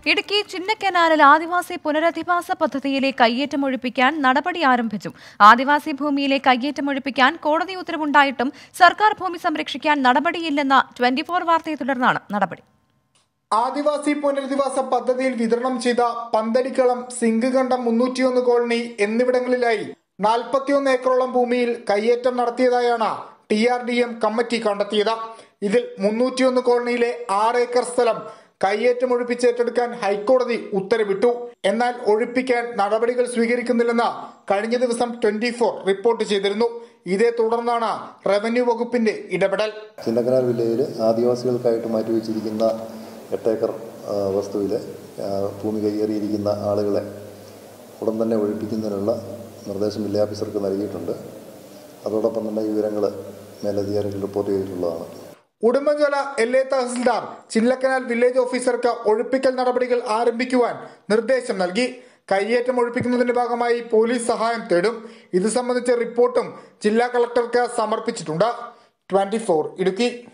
ഇടുക്കി ചിന്നക്കനാലിൽ ആദിവാസി പുനരധിവാസ പദ്ധതിയിലെ കയ്യേറ്റം ഒഴിപ്പിക്കാൻ നടപടി ആരംഭിച്ചു ആദിവാസി ഭൂമിയിലെ കയ്യേറ്റം ഒഴിപ്പിക്കാൻ കോടതി ഉത്തരവുണ്ടായിട്ടും സർക്കാർ ഭൂമി സംരക്ഷിക്കാൻ നടപടിയില്ലെന്ന ട്വന്റി ഫോർ വാർത്തയെ തുടർന്നാണ് നടപടി ആദിവാസി പുനരധിവാസ പദ്ധതിയിൽ വിതരണം ചെയ്ത പന്തടിക്കളം സിംഗുകണ്ടം മുന്നൂറ്റിയൊന്ന് കോളനി എന്നിവിടങ്ങളിലായി നാൽപ്പത്തിയൊന്ന് ഏക്കറോളം ഭൂമിയിൽ കയ്യേറ്റം നടത്തിയതായാണ് T R D M committee കണ്ടെത്തിയത് ഇതിൽ മുന്നൂറ്റിയൊന്ന് കോളനിയിലെ ആറ് ഏക്കർ സ്ഥലം കയ്യേറ്റം ഒഴിപ്പിച്ച് ഏറ്റെടുക്കാൻ ഹൈക്കോടതി ഉത്തരവിട്ടു എന്നാൽ ഒഴിപ്പിക്കാൻ നടപടികൾ സ്വീകരിക്കുന്നില്ലെന്ന് കഴിഞ്ഞ ദിവസം ട്വന്റി ഫോർ റിപ്പോർട്ട് ചെയ്തിരുന്നു ഇതേ തുടർന്നാണ് റവന്യൂ വകുപ്പിന്റെ ഇടപെടൽ ചിന്നക്കനാൽ വില്ലേജിൽ ആദിവാസികൾക്കായിട്ട് മാറ്റിവെച്ചിരിക്കുന്ന എട്ടേക്കർ ആ, വസ്തുവിൽ ആ, ഭൂമി കയ്യേറിയിരിക്കുന്ന ആളുകളെ ഉടൻ തന്നെ ഒഴിപ്പിക്കുന്നതിനുള്ള നിർദ്ദേശം വില്ലേജ് ഓഫീസർക്ക് നൽകിയിട്ടുണ്ട് അതോടൊപ്പം തന്നെ ഈ വിവരങ്ങൾ മേലധികാരികൾ റിപ്പോർട്ട് ചെയ്തിട്ടുള്ളതാണ് ഉടുമ്പൻചോല എൽ എ തഹസിൽദാർ ചില്ലക്കനാൽ വില്ലേജ് ഓഫീസർക്ക് ഒഴിപ്പിക്കൽ നടപടികൾ ആരംഭിക്കുവാൻ നിർദ്ദേശം നൽകി കയ്യേറ്റം ഒഴിപ്പിക്കുന്നതിന്റെ ഭാഗമായി പോലീസ് സഹായം തേടും ഇത് സംബന്ധിച്ച റിപ്പോർട്ടും ജില്ലാ കളക്ടർക്ക് സമർപ്പിച്ചിട്ടുണ്ട് ട്വന്റി ഇടുക്കി